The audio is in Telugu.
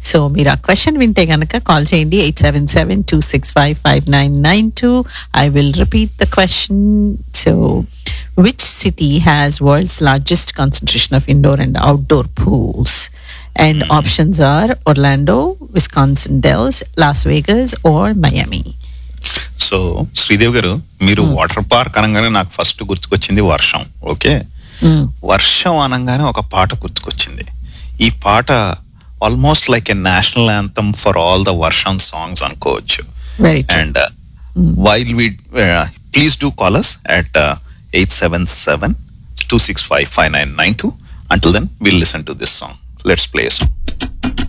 సో మీరు ఆ క్వశ్చన్ వింటే గనక కాల్ చేయండి eight seven seven two six five five nine nine two I will repeat the question so which city has world's largest concentration of indoor and outdoor pools and options are Orlando Wisconsin Dells Las Vegas or Miami so Sridevi garu మీరు వాటర్ పార్క్ అనగానే నాకు ఫస్ట్ గుర్తుకొచ్చింది వర్షం ఓకే వర్షం అనగానే ఒక పాట గుర్తుకొచ్చింది ఈ పాట almost like a national anthem for all the వర్షం సాంగ్స్ అనుకోవచ్చు very and while we please do call us at eight seven seven two six five five nine nine two until then will listen to this song let's play song